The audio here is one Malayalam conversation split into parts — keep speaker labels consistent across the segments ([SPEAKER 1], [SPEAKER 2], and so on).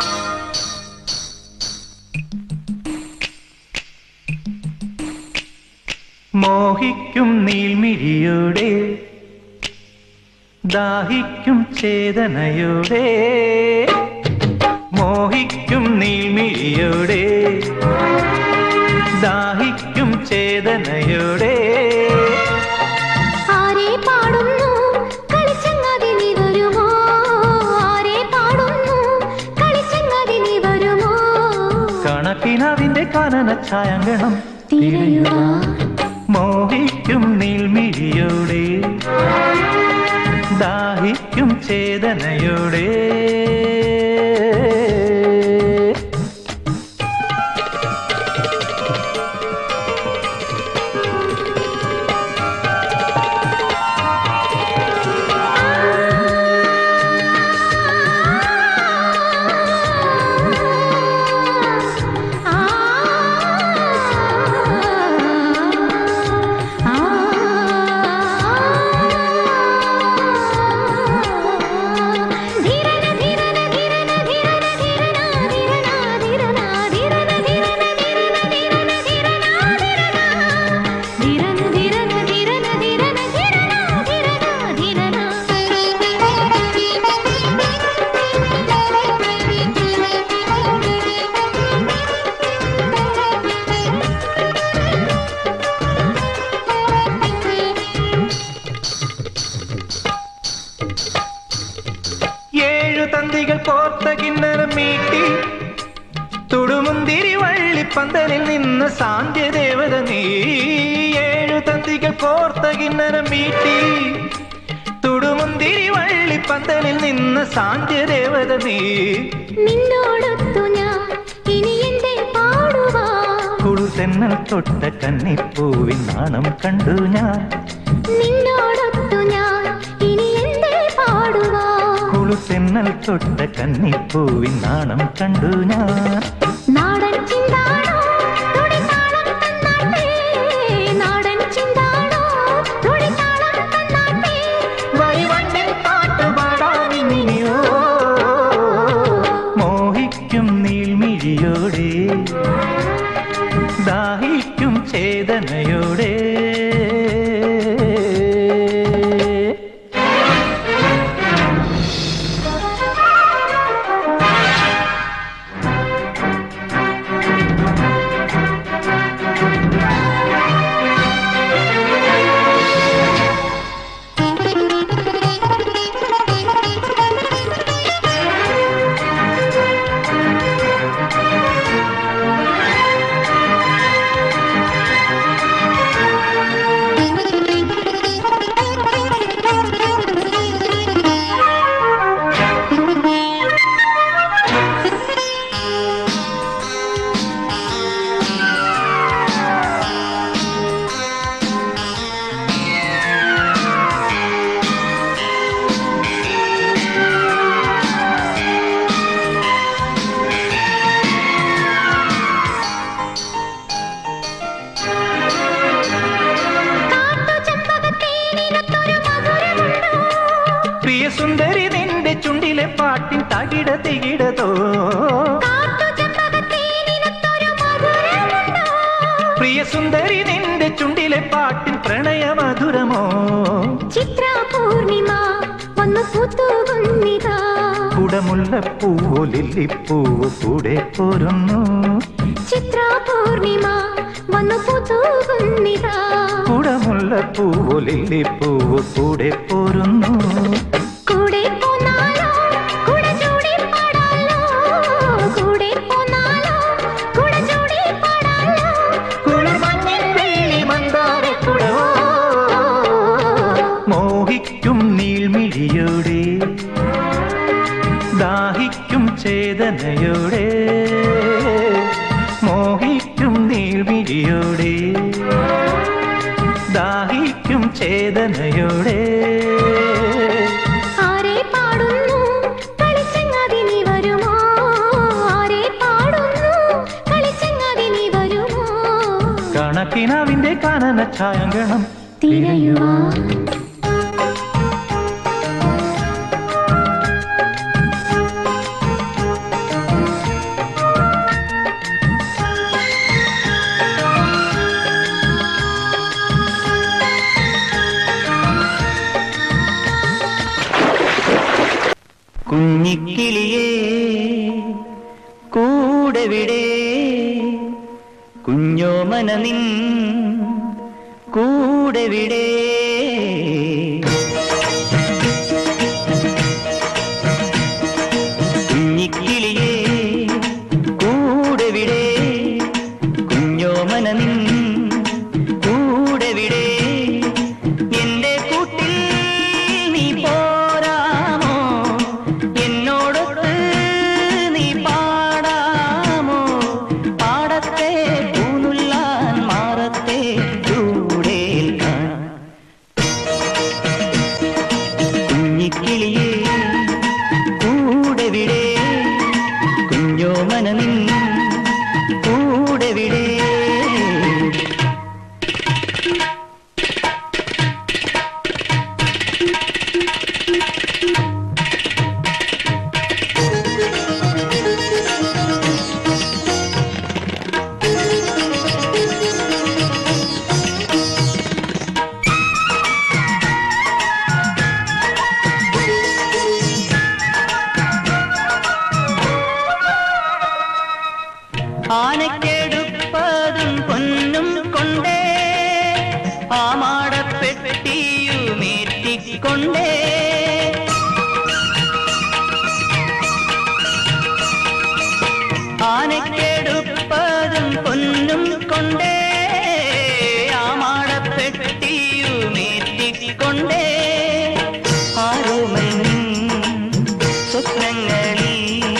[SPEAKER 1] മോഹിക്കും നീൽമിഴിയോടെ ദാഹിക്കും ചേതനയോടെ മോഹിക്കും നീൽമിഴിയോടെ ദാഹിക്കും ചേതനയോടെ
[SPEAKER 2] ആരെ പാടുന്നു കളിച്ചങ്ങാതി നീ വരുമോ ആരെ പാടുന്നു കളിച്ചങ്ങാതി നീ വരുമോ
[SPEAKER 1] കണക്കിനതിന്റെ കാനന ഛായങ്കണം
[SPEAKER 2] തിരയുവാൻ
[SPEAKER 1] മോഹിക്കും നീൽമിഴിയോടെ ദാഹിക്കും ചേതനയോടെ
[SPEAKER 2] ആ ആ ധീരന ധീരന ധീരന ധീരന ധീരന ധീരന ധീരന ധീരന ധീരന ധീരന ധീരന ധീരന ധീരന ധീരന ധീരന ധീരന ധീരന ധീരന
[SPEAKER 1] ഏഴു തന്തികൾ കോർത്ത കിണ്ണരം മീട്ടി തുടുമുന്തിരി വള്ളിപ്പന്തലിൽ നിന്ന് സാന്ധ്യദേവത നീ ഏഴു തന്തികൾ കോർത്ത കിണ്ണരം മീട്ടി തുടുമുന്തിരി വള്ളിപ്പന്തലിൽ നിന്ന് സാന്ധ്യദേവത നീ
[SPEAKER 2] നിന്നോടൊത്തു ഞാൻ ഇനി എന്റെ പാടുവാ
[SPEAKER 1] കുളുതെന്നൽ തൊട്ട കന്നിപ്പൂവിൻ നാണം കണ്ടു ഞാൻ
[SPEAKER 2] നിന്നോടൊത്തു ഞാൻ ഇനി എന്റെ പാടുവാ
[SPEAKER 1] കുളുതെന്നൽ തൊട്ട കന്നിപ്പൂവിൻ നാണം കണ്ടു ഞാൻ
[SPEAKER 2] നാടൻ ചിന്താണോ തുടിതാളം തന്നാട്ടെ നാടൻ ചിന്താണോ തുടിതാളം തന്നാട്ടെ
[SPEAKER 1] വരിവണ്ടിൽ പാട്ടുപാടാനിനിയോ മോഹിക്കും നീൽമിഴിയോടെ ദാഹിക്കും ചേതനയോടെ
[SPEAKER 2] കാട്ടുചെമ്പകത്തേനിനൊത്തൊരു മധുരമുണ്ടോ
[SPEAKER 1] പ്രിയ സുന്ദരി നിന്റെ ചുണ്ടിലെ പാട്ടിൻ തകിട തികിടതോ
[SPEAKER 2] കാട്ടുചെമ്പകത്തേനിനൊത്തൊരു മധുരമുണ്ടോ
[SPEAKER 1] പ്രിയ സുന്ദരി നിന്റെ ചുണ്ടിലെ പാട്ടിൻ പ്രണയ മധുരമോ
[SPEAKER 2] ചിത്ര പൂർണിമ വന്നു പൂത്തുകുന്നിതാ
[SPEAKER 1] കുടമുല്ലപ്പൂവോ ലില്ലിപ്പൂവോ കൂടെ പോരുന്നു
[SPEAKER 2] ചിത്ര പൂർണിമ വന്നു പൂത്തുകുന്നിതാ
[SPEAKER 1] കുടമുല്ലപ്പൂവോ ലില്ലിപ്പൂവോ കൂടെ പോരുന്നു
[SPEAKER 2] കൂടെ പോന്നാലോ കൂടെ ചൂടി പാടാലോ കൂടെ പോന്നാലോ കൂടെ ചൂടി പാടാലോ
[SPEAKER 1] കുളിർമഞ്ഞിൻ വെള്ളി മന്ദാരക്കുടവോ മോഹിക്കും നീൽമിഴിയോടെ ദാഹിക്കും ചേതനയോടെ മോഹിക്കും നീൽമിഴിയോടെ ദാഹിക്കും ചേതനയോടെ
[SPEAKER 2] ആരെ പാടുന്നു കളിച്ചങ്ങാതി നീ വരുമോ ആരെ പാടുന്നു കളിച്ചങ്ങാതി നീ വരുമോ
[SPEAKER 1] കണക്കിനാവിന്റെ കാനന ഛായങ്കണം
[SPEAKER 2] തിരയുവാൻ
[SPEAKER 1] ആ കൂടെവിടെ കുഞ്ഞോമന നിൻ കൂടെവിടെ കുഞ്ഞിക്കിളിയേ കൂടെവിടെ കുഞ്ഞോമന നിൻ കൂടെവിടെ എന്റെ കൂട്ടിൽ നീ പോരാമോ എന്നോടൊത്ത് നീ പാടാമോ പാടത്തെ പൂനുള്ളാൻ മാറത്തെ ചൂടേൽക്കാൻ കുഞ്ഞിക്കിളിയേ കൂടെവിടെ കുഞ്ഞോമന നിൻ കൂടെവിടെ ആനക്കെടുപ്പതും പൊന്നും കൊണ്ടേ ആമാടപ്പെട്ടിയുമേറ്റിക്കൊണ്ടേ ആനക്കെടുപ്പതും പൊന്നും കൊണ്ടേ ആമാടപ്പെട്ടിയുമേറ്റിക്കൊണ്ടേ ആരോമൻ സ്വപ്നങ്ങളിൽ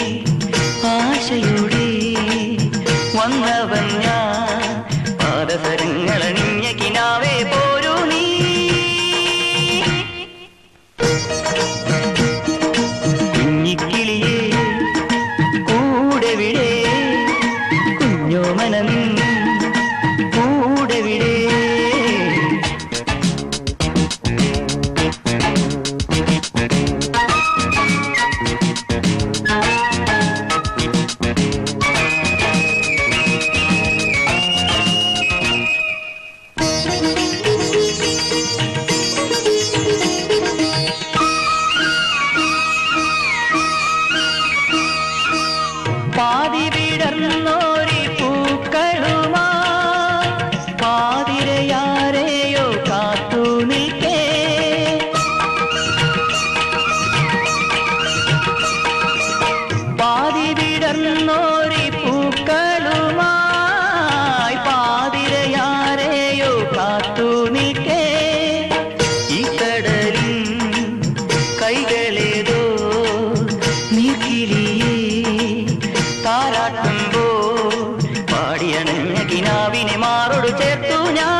[SPEAKER 1] ആശയുടെ വന്നവൻ ഞാൻ പാദസരങ്ങളണിഞ്ഞ കിനാവേ പോരൂ നീ കുഞ്ഞിക്കിളിയേ കൂടെവിടെ കുഞ്ഞോമന നിൻ കൂടെവിടെ പാതി വിടർന്നോരി പൂക്കളുമാ പാതിരയാരെയോ കാത്തു നിൽക്കേ പാതി വിടർന്നോരി പൂക്കളുമായി പാതിരയാരെയോ കാത്തു നിൽക്കേ ഈ കടലിൻ കൈകളേതോ നീക്കിരിയേ താരാട്ടുമ്പോ പാടിയണഞ്ഞ കിനാവിനെ മാറോട് ചേർത്തു ഞാൻ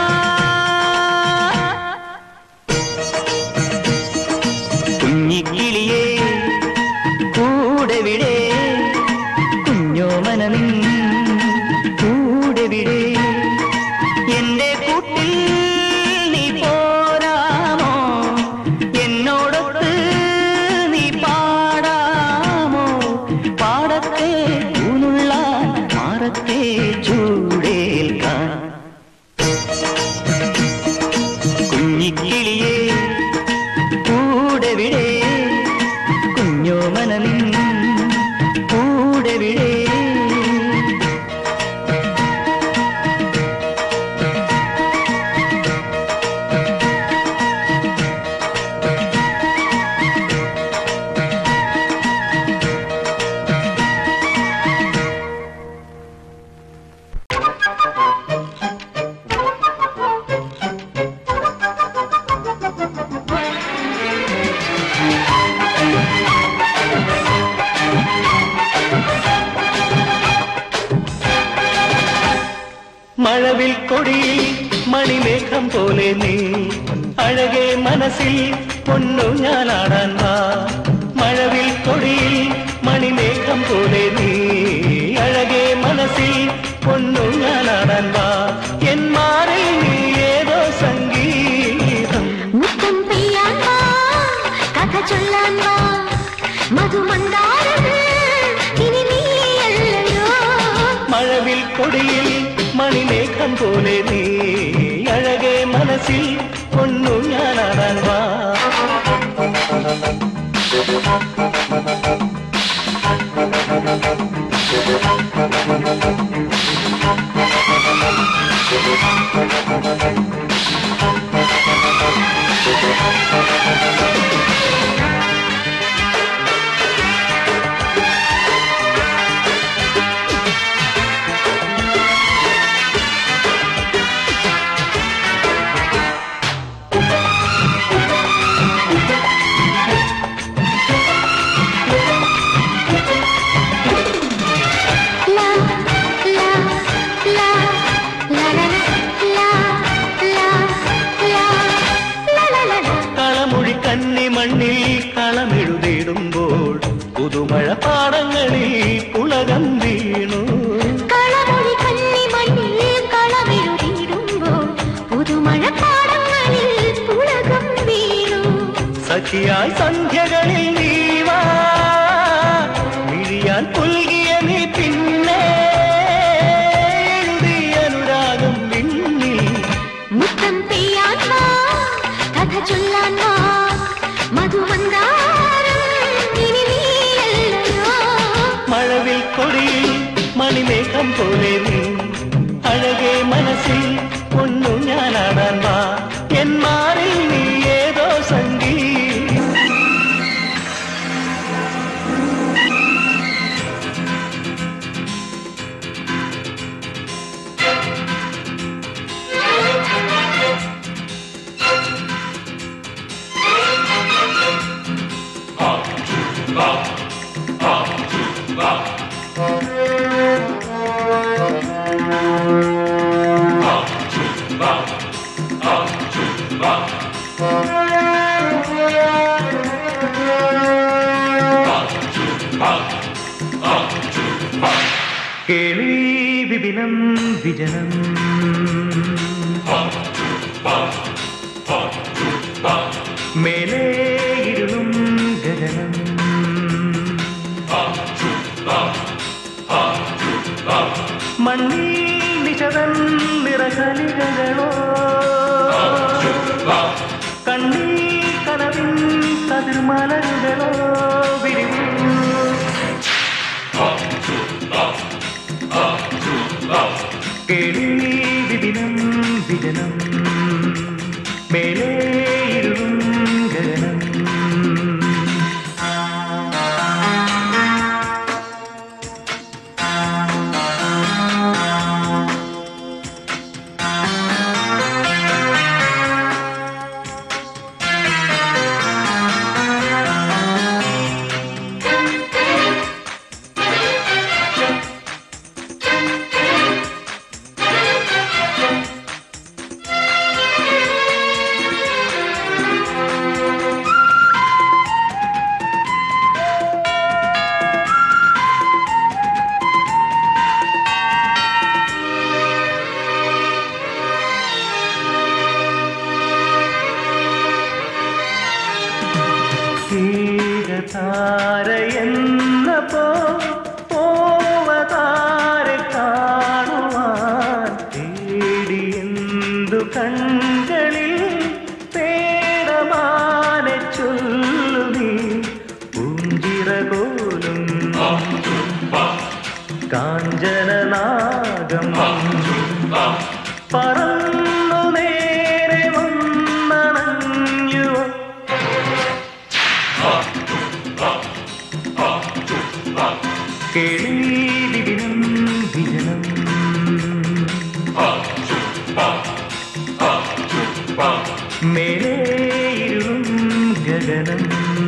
[SPEAKER 1] കുഞ്ഞിക്കിളിയേ കൂടെവിടെ കുഞ്ഞോമന നിൻ കൂടെവിടെ എന്റെ കൂട്ടിൽ നീ പോരാമോ എന്നോടൊത്ത് നീ പാടാമോ പാടത്തെ ഊനുള്ള മാറത്തെ ചൂടേൽക്കാൻ കുഞ്ഞിക്കിളിയേ കൂടെവിടെ കുഞ്ഞോമന നിൻ കൂടെവിടെ മഴവിൽ കൊടിയിൽ മണിമേഘം പോലെ നീ അഴകെ മനസ്സിൽ പൊന്നു ഞാനാടാൻ വാ മഴവിൽ കൊടിയിൽ മണിമേഘം പോലെ നീ അഴകെ മനസ്സിൽ പൊന്നു ഞാനാടാൻ വാ എൻ മാറിൽ നീ ഏതോ സംഗീതം
[SPEAKER 2] മുത്തം പെയ്യാൻ വാ കഥ ചൊല്ലാൻ വാ മധുമന്ദാരം ഇനി നീയല്ലയോ
[SPEAKER 1] മഴവിൽ കൊടിയിൽ മണിമേഘം പോലെ നീ അഴകെ മനസ്സിൽ പൊന്നു ഞാനാടാൻ വാ
[SPEAKER 2] ും
[SPEAKER 1] സഖിയായി സന്ധ്യകളിൽ നീവാ മിഴിയാൽ പുൽകിയ നീ പിന്നെ എഴുതി അനുരാഗം വിണ്ണിൽ
[SPEAKER 2] മുത്തം പെയ്യാൻ വാ കഥ ചൊല്ലാൻ വാ മധുമന്ദാരം ഇനി നീയല്ലയോ
[SPEAKER 1] മഴവിൽ കൊടിയിൽ മണിമേഘം പോലെ നീ അഴകെ മനസ്സിൽ ഒന്നു ഞാനാടാൻ വാ എൻ മാറിൽ നീ ഏതോ സംഗീ കേളി വിപിനം വിജനം മേലേ ഇരുളും ഗഗനം മണ്ണീ നിശതൻ നിറകലികളോ കണ്ണീ കനവിൻ കതിർമലരുകളോ വിരിവു കേളി വിദിനം വിജനം മേലേ ഇരുളും ഗഗനം താരയെന്ന പോ പോവതാരെ കാണുവാൻ തേടിയെന്തു കൺകളിൽ പേടമാനെ ചൊല്ലുമീ പൂഞ്ചിറകോലും കാഞ്ചനനാഗം പറന്നു നേരെ വന്നണഞ്ഞുവോ കേളീദിനം വിജനം മേലേ ഇരുളും ഗഗനം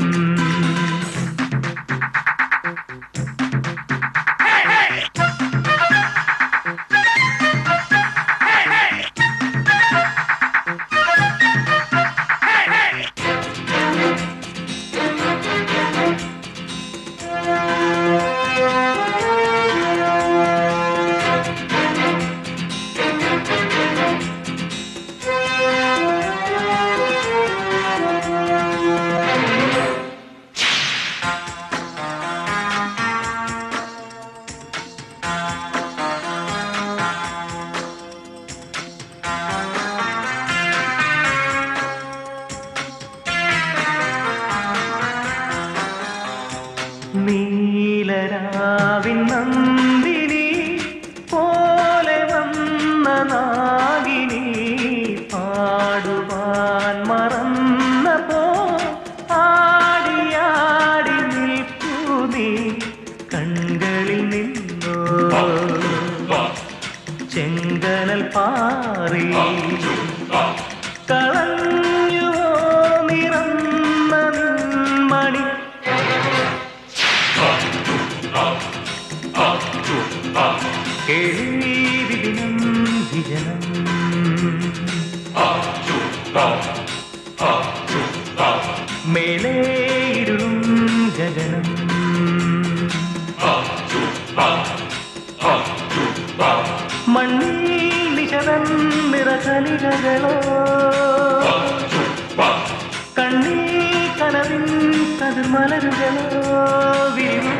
[SPEAKER 1] നീലരാവിൻ നന്ദിനി പോലെ വന്ന നാഗിനി പാടുവാൻ മറന്നപ്പോ ആടിയാടി നിൽപ്പൂ നീ കൺകളിൽ നിന്നോ ചെങ്കനൽ പാറി കളഞ്ഞുവോ നിറന്ന നിൻമണി കേളീദിനം വിജനം മേലേ ഇരുളും ഗഗനം മണ്ണീ നിശതൻ നിറകലികളോ കണ്ണീ കന മലരുകളോ വിരിവൂ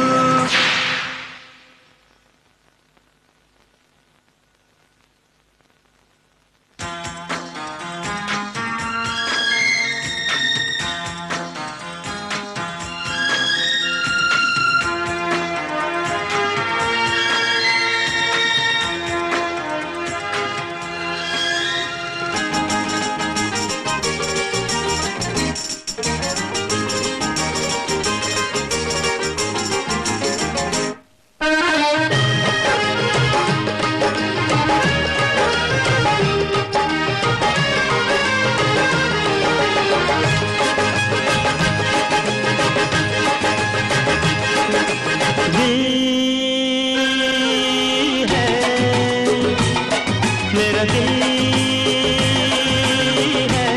[SPEAKER 1] दिल है मेरा दिल है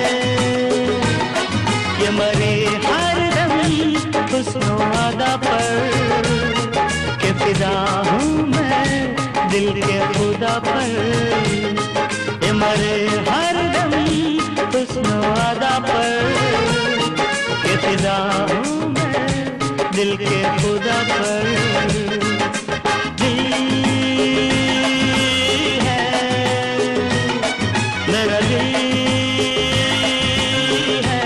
[SPEAKER 1] ये मरे हर दम हुस्नो अदा पर के फिदा हूँ मैं दिल के खुदा पर ये मरे हर दम हुस्नो अदा पर के फिदा हूँ मैं दिल के खुदा पर दिल है मेरा दिल है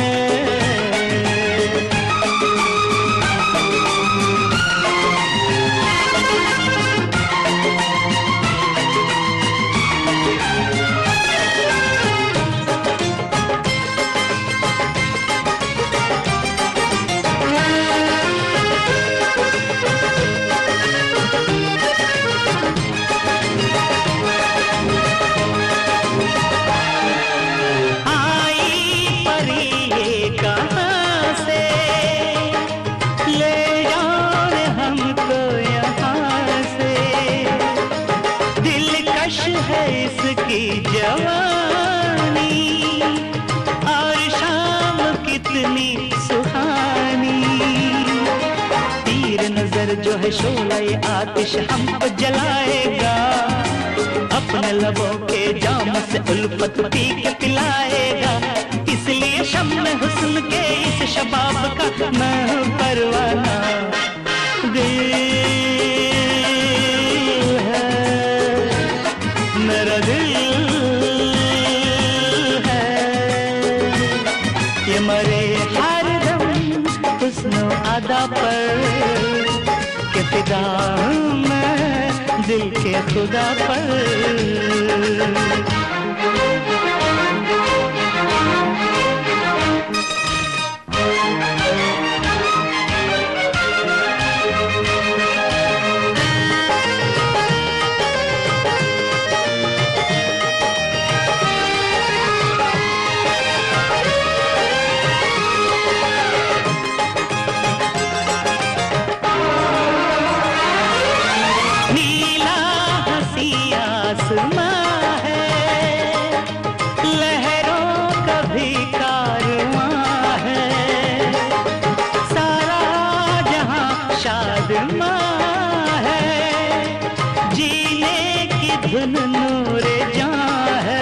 [SPEAKER 1] आई परी ये कहाँ से ले जाओ हमको यहाँ से दिलकश है इसकी जवानी और शाम कितनी सुहानी तीर नजर जो है शोला ये आतिश हमको जलाएगा अपने लबों के जाम से उल्फत पी के पिलाएगा इसलिए शम हुस्न के इस शबाब का मैं हूँ परवाना दिल है मेरा दिल है ये मरे हर दम हुस्नो अदा पर के फिदा हूँ मैं दिल के खुदा पर नीला हसी आसमां है लहरों का भी कारवां है सारा जहां शादमां है जीने की धुन नूर जहां है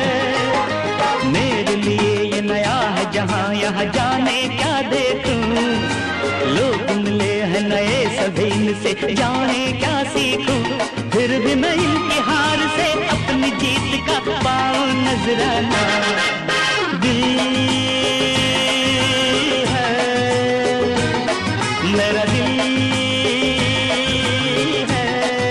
[SPEAKER 1] मेरे लिए ये नया है जहां यहाँ जाने क्या देखूं लोग मिले हैं नए सभी से जाने क्या सीखूं फिर भी मैं इनकी हार से अपनी जीत का पाऊं नजराना दिल है मेरा दिल है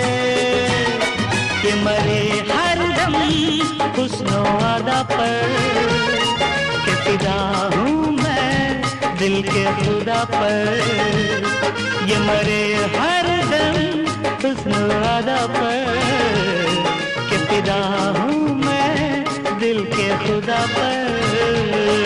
[SPEAKER 1] कि मरे हर दम हुस्नो अदा पर के फिदा हूँ मैं दिल के खुदा पर ये मरे हर दम हुस्नो अदा पर के फिदा हूँ मैं दिल के खुदा पर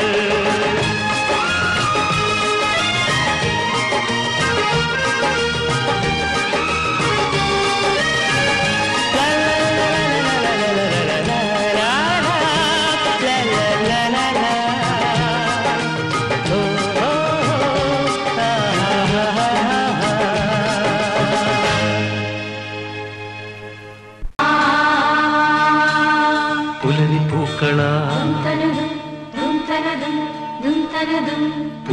[SPEAKER 1] പുലരി പൂക്കള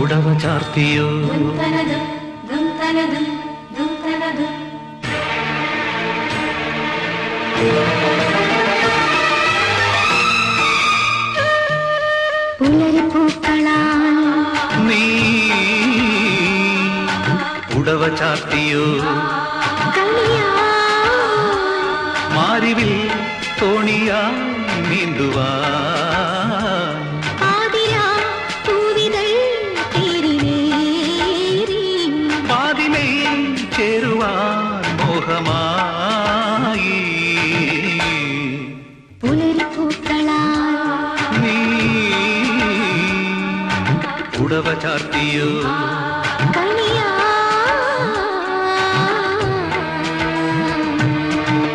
[SPEAKER 1] പുടവ ചാർത്തിയോ
[SPEAKER 2] ദുംതനദും ദുംതനദും ദുംതനദും പുലരിപ്പൂക്കളാൽ
[SPEAKER 1] നീ പുടവ ചാർത്തിയോ
[SPEAKER 2] കളിയാൽ
[SPEAKER 1] മാരിവിൽ തോണിയാ നീന്തുവാ
[SPEAKER 2] ആതിരാ പൂവിതൾ തേരിലേറി
[SPEAKER 1] പാതിമേ ചേരുവാൻ മോഹമായി
[SPEAKER 2] പുലരിപ്പൂക്കളാൽ
[SPEAKER 1] നീ പുടവ ചാർത്തിയോ
[SPEAKER 2] കളിയാൽ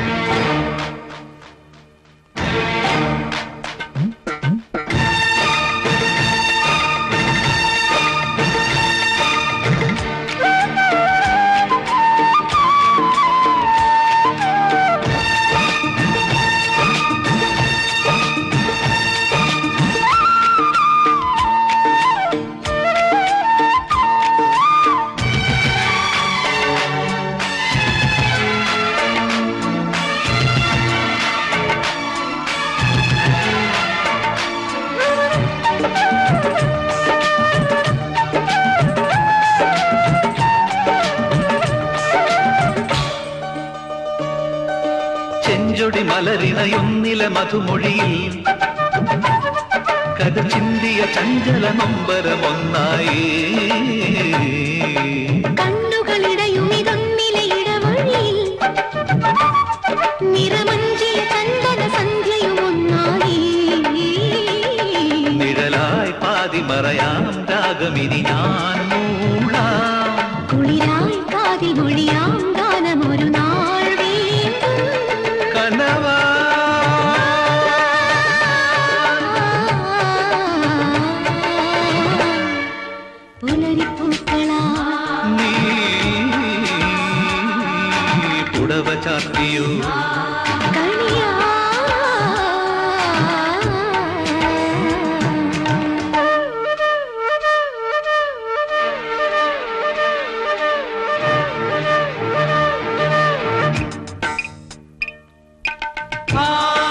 [SPEAKER 1] ചെഞ്ചൊടി മലരിണയൊന്നിലെ മധുമൊഴിയിൽ കഥ ചിന്തിയ ചഞ്ചല നൊമ്പരമൊന്നായി
[SPEAKER 2] കണ്ണുകളിടയും ഇതൊന്നിലെ ഇടവഴിയിൽ നിറമഞ്ചിയ ചന്ദന സന്ധ്യയും ഒന്നായി
[SPEAKER 1] നിഴലായി പാതി മറയാം രാഗമിനി ഞാൻ മൂളാം
[SPEAKER 2] കുളിരായി കാതിൽ മൊഴിയാം ഗാനമൊരു നാൾ വീണ്ടും
[SPEAKER 1] കനവാ
[SPEAKER 2] പുലരിപ്പൂക്കളാ
[SPEAKER 1] നീ പുടവ ചാർത്തിയോ ആ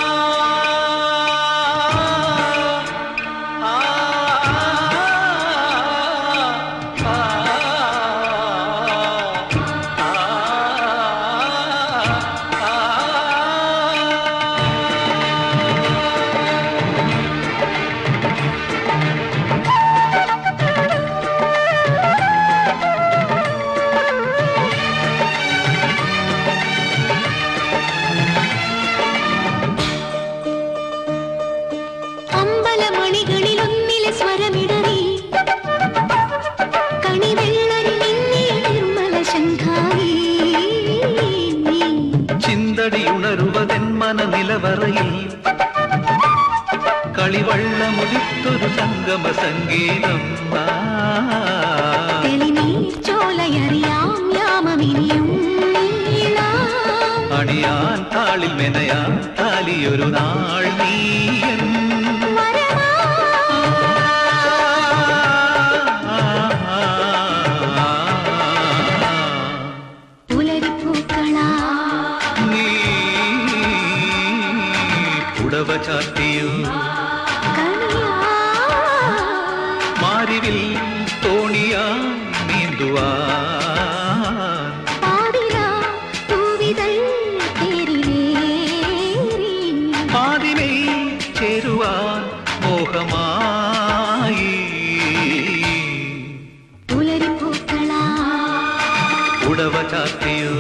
[SPEAKER 1] ആ
[SPEAKER 2] അമ്പലമണികളിൽ ഒന്നിലെ സ്വരമിടറി കണിവെള്ളരി നിന്നിയ നിർമ്മല ശങ്കായി
[SPEAKER 1] ചിന്തടി ഉണരുവതെൻ മനനിലവറയിൽ കളിവള്ളമുദിത്തൊരു സംഗമ സംഗീതം ആ.
[SPEAKER 2] തെളിനീർ ചോലയറിയാം യാമമിനിയും നീളാം.
[SPEAKER 1] അണിയാൻ താളിൽ മെനയാൻ താലിയൊരു നാൾ നീയൻ
[SPEAKER 2] വരമാ പുലരിപ്പൂക്കളാ
[SPEAKER 1] നീ പുടവ ചാത്തിയോ
[SPEAKER 2] കളിയാ
[SPEAKER 1] മാരിവിൽ തോണിയാ നീന്തുവാൻ
[SPEAKER 2] പാതിരാ പൂവിതൾ തേരിലേറി
[SPEAKER 1] പാതിമേ ചേരുവാൻ മോഹമായി
[SPEAKER 2] പുലരിപ്പൂക്കളാ
[SPEAKER 1] ഉടവ ചാത്തിയോ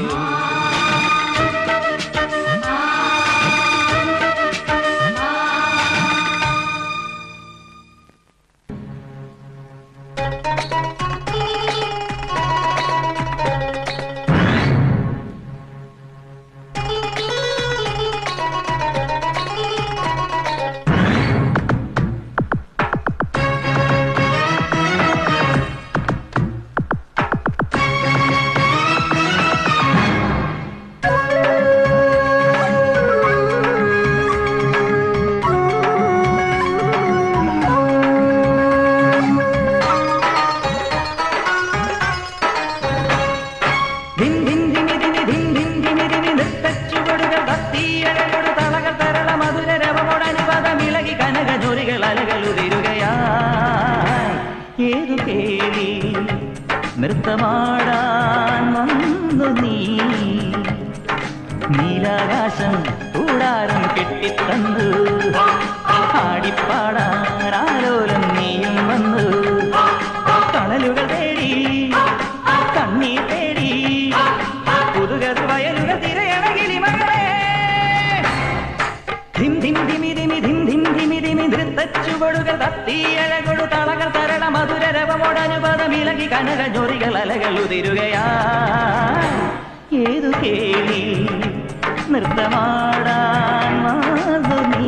[SPEAKER 1] നൃത്തമാടാൻ വന്നു നീ നീലാകാശം കൂടാരം കെട്ടിത്തന്നു ആടിപ്പാടാൻ ആലോലം നീയും വന്നു തണലുകൾ തേടി കണ്ണീർ തേടി പുതുകർ വയലുകൾ തിരയണകിലി മകളെ ധിം ധിം ധിമി ധിമി ധിം ധിം ധിമി ധിമി നൃത്തച്ചുവടുകൾ തത്തിയഴകൊടു തളകൾ തരണ മധുരരവമോടനുപദമിളകി കനക ജോറികൾ അലകൾ ഉതിരുകയാ ഏതു കേളി നൃത്തമാടാൻ മാതു നീ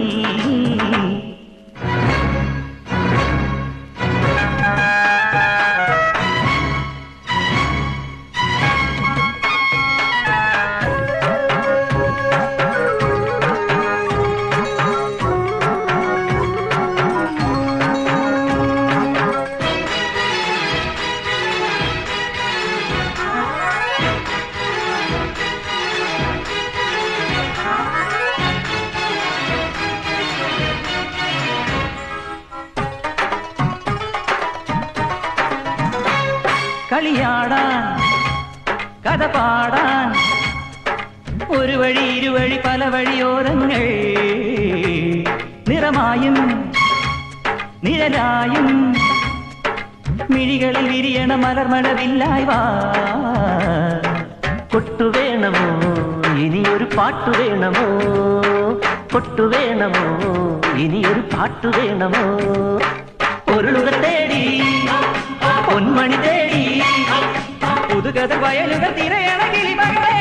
[SPEAKER 1] കളിയാടാൻ കഥ പാടാൻ ഒരു വഴി ഇരുവഴി പല വഴിയോരങ്ങൾ നിറമായും നിഴലായും മിഴികളിൽ വിരിയണ മലർമഴവില്ലായി വാ
[SPEAKER 3] കൊട്ടു വേണമോ ഇനിയൊരു പാട്ടു വേണമോ കൊട്ടു വേണമോ ഇനിയൊരു പാട്ടു വേണമോ
[SPEAKER 1] പൊരുളുകൾ തേടി പൊന്മണി തേടി പുതുകഥ വയലുകൾ തിരയണ കിളിമകളെ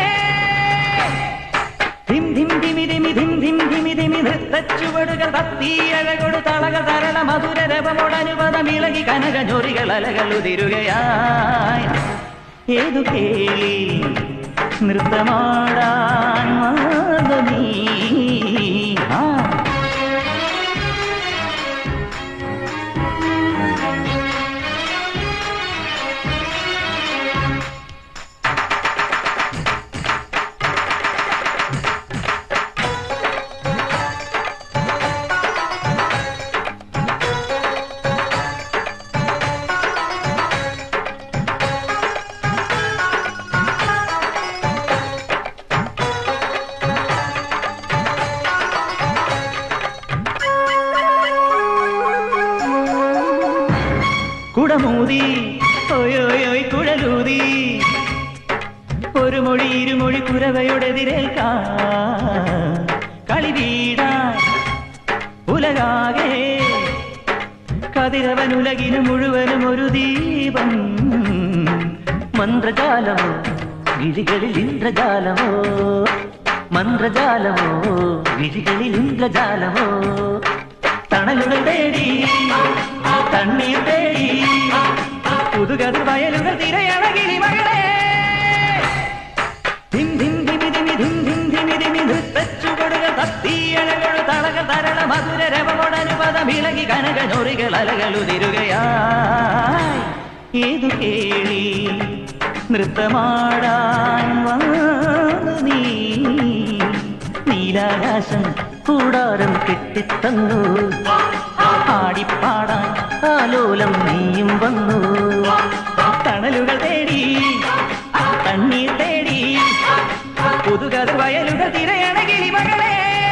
[SPEAKER 1] ധിം ധിം ധിമി ധിമി ധിം ധിം ധിമി ധിമി നൃത്തച്ചുവടുകൾ തത്തിയഴകൊടു തളകൾ തരള മധുര രവമോടനുപദമിളകി കനക ഞൊറികൾ അലകൾ ഉതിരുകയായി ഏതു കേളി നൃത്തമാടാൻ മാതു നീ ആ കുടമൂതി ഓയോയോയ് കുഴലൂതി ഒരു മൊഴി ഇരുമൊഴി കുരവയോടെതിരേൽക്കാ കളി വീടാൻ ഉലകാകെ കതിരവൻ ഉലകിന് മുഴുവനും ഒരു ദീപം
[SPEAKER 3] മന്ത്രജാലമോ വിഴികളിൽ ഇന്ദ്രജാലമോ മന്ത്രജാലമോ വിഴികളിൽ ഇന്ദ്രജാലമോ
[SPEAKER 1] തണലുകൾ തേടി തണ്ണീർ തേടി പുതുകതിർ വയലുകൾ തിരയണകിളി മകളെ ധിം ധിം ധിമി ധിമി ധിം ധിം ധിമി ധിമി നൃത്തച്ചുവടുകൾ തത്തിയഴകൾ തളക തരള മധുര രവമോടനുപദമിളകി കനക ഞൊറികൾ അലകൾ ഉതിരുകയായി ഏതു കേളി നൃത്തമാടാൻ വന്നു നീ നീലാകാശം
[SPEAKER 3] കൂടാരം കെട്ടിത്തന്നു
[SPEAKER 1] ആടിപ്പാടാൻ
[SPEAKER 3] ആലോലം നീയും വന്നു
[SPEAKER 1] തണലുകൾ തേടി തണ്ണീർ തേടി പുതുകഥ വയലുകൾ തിരയണ കിളിമകളെ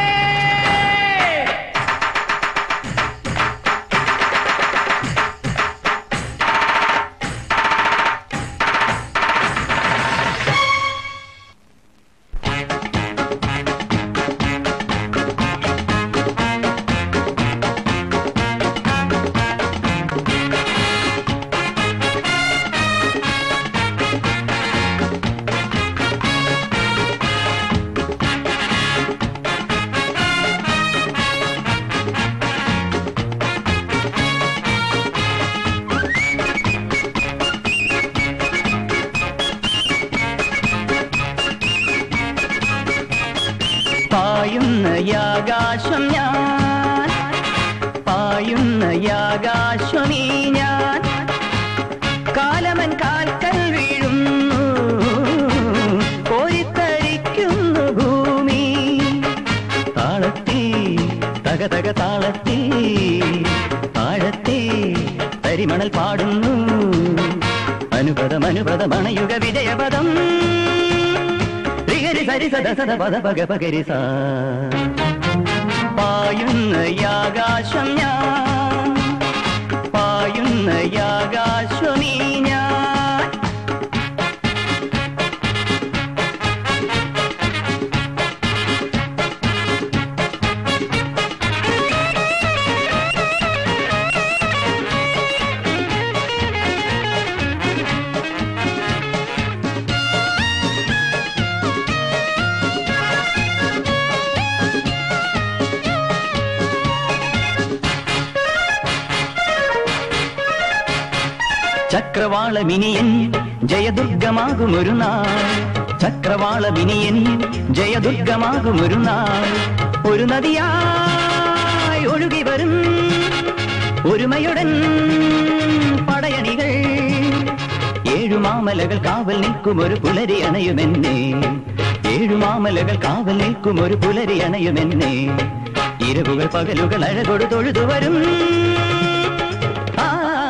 [SPEAKER 1] പായുന്ന യാകാശം ഞാൻ പായുന്ന യാകാശമീ ഞാൻ കാലമൻ കാൽക്കൽ വീഴുന്നു കോരിത്തരിക്കുന്നു ഭൂമി താളത്തി തക തക താളത്തി താഴത്തി തരിമണൽ പാടുന്നു അനു അനുപദം അനുപദമണയുക വിജയപദം രിഗരി സരി സദ സദ പദ പഗ പകരി സാ പായുന്ന യാകാശം ഞാൻ പായുന്ന യാകാശ്വമീ ഞാൻ ചക്രവാളമിനിയൻ ജയദുർഗമാകുമൊരു നാൾ ചക്രവാളമിനിയൻ ജയദുർഗമാകുമൊരു നാൾ ഒരു നദിയായി ഒഴുകി വരും ഒരുമയുടൻ പടയണികൾ ഏഴു മാമലകൾ കാവൽ നിൽക്കും ഒരു പുലരി അണയുമെന്നെ ഏഴു മാമലകൾ കാവൽ നിൽക്കും ഒരു പുലരി അണയുമെന്നെ ഇരവുകൾ പകലുകൾ അഴകൊടു തൊഴുതു വരും ആ,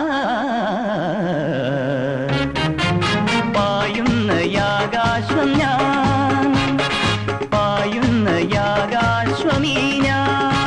[SPEAKER 1] പായുന്ന യാകാശ്വം ഞാൻ പായുന്ന യാകാശ്വമീ ഞാൻ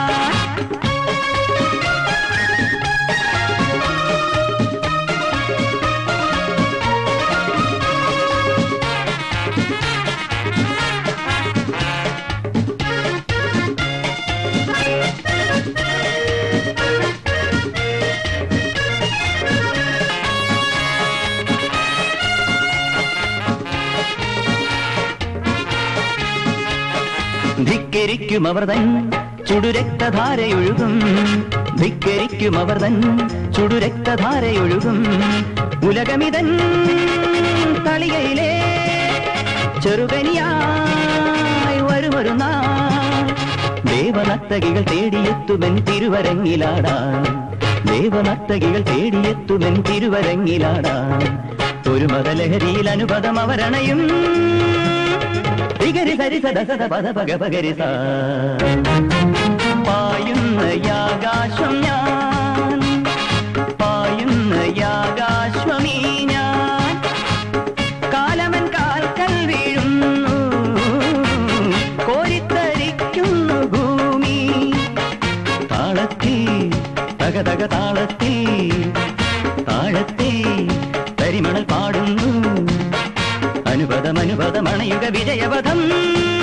[SPEAKER 1] ധിക്കരിക്കും അവർ തൻ ചുടുരക്തധാരയൊഴുകും ധിക്കരിക്കും അവർ തൻ ചുടുരക്തധാരയൊഴുകും ഉലകമിതൻ തളികയിലെ ചെറുകനിയായി വരുമൊരു നാൾ ദേവനർത്തകികൾ തേടിയെത്തുമെൻ തിരുവരങ്ങിലാടാൻ ദേവനർത്തകികൾ തേടിയെത്തുമെൻ തിരുവരങ്ങിലാടാൻ ഒരു മതലഹരിയിൽ അനുപദം അവരണയും രിഗരി സരി സദ സദ പദ പഗ പഗരി സാ പായുന്ന യാകാശം ഞാൻ പായുന്ന യാകാശ്വമീ ഞാൻ കാലമൻ കാൽക്കൽ വീഴുന്നു കോരിത്തരിക്കുന്നു ഭൂമി താളത്തിൽ തക തക താളത്തിൽ താഴത്തെ തരിമണൽ പാടുന്നു അനുപദം അനുപദമണയുക വിജയപഥം